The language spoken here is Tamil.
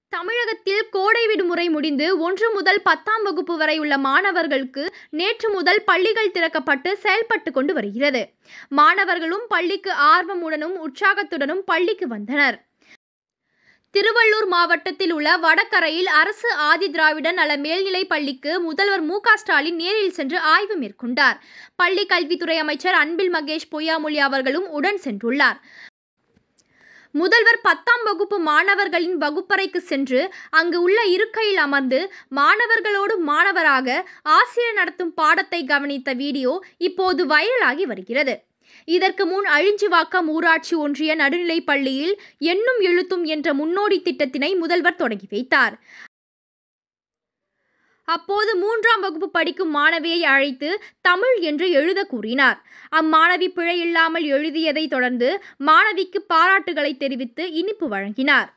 தமிழகத்தில் கோடை விடுமுறை முடிந்து ஒன்று முதல் பத்தாம் வகுப்பு வரை உள்ள மாணவர்களுக்கு நேற்று முதல் பள்ளிகள் திறக்கப்பட்டு செயல்பட்டு கொண்டு வருகிறது மாணவர்களும் பள்ளிக்கு ஆர்வமுடனும் உற்சாகத்துடனும் பள்ளிக்கு வந்தனர் திருவள்ளூர் மாவட்டத்தில் உள்ள வடகரையில் அரசு ஆதி திராவிட நல மேல்நிலைப் பள்ளிக்கு முதல்வர் மு க ஸ்டாலின் நேரில் சென்று ஆய்வு மேற்கொண்டார் பள்ளி கல்வித்துறை அமைச்சர் அன்பில் மகேஷ் பொய்யாமொழி அவர்களும் உடன் சென்றுள்ளார் முதல்வர் பத்தாம் வகுப்பு மாணவர்களின் வகுப்பறைக்கு சென்று அங்கு உள்ள இருக்கையில் அமர்ந்து மாணவர்களோடு மாணவராக ஆசிரியர் நடத்தும் பாடத்தை கவனித்த வீடியோ இப்போது வைரலாகி வருகிறது இதற்கு முன் அழிஞ்சிவாக்கம் ஊராட்சி ஒன்றிய நடுநிலைப் பள்ளியில் எண்ணும் எழுத்தும் என்ற முன்னோடி திட்டத்தினை முதல்வர் தொடங்கி வைத்தார் அப்போது மூன்றாம் வகுப்பு படிக்கும் மாணவியை அழைத்து தமிழ் என்று எழுத கூறினார் அம்மாணவி பிழையில்லாமல் எழுதியதை தொடர்ந்து மாணவிக்கு பாராட்டுகளை தெரிவித்து இனிப்பு வழங்கினார்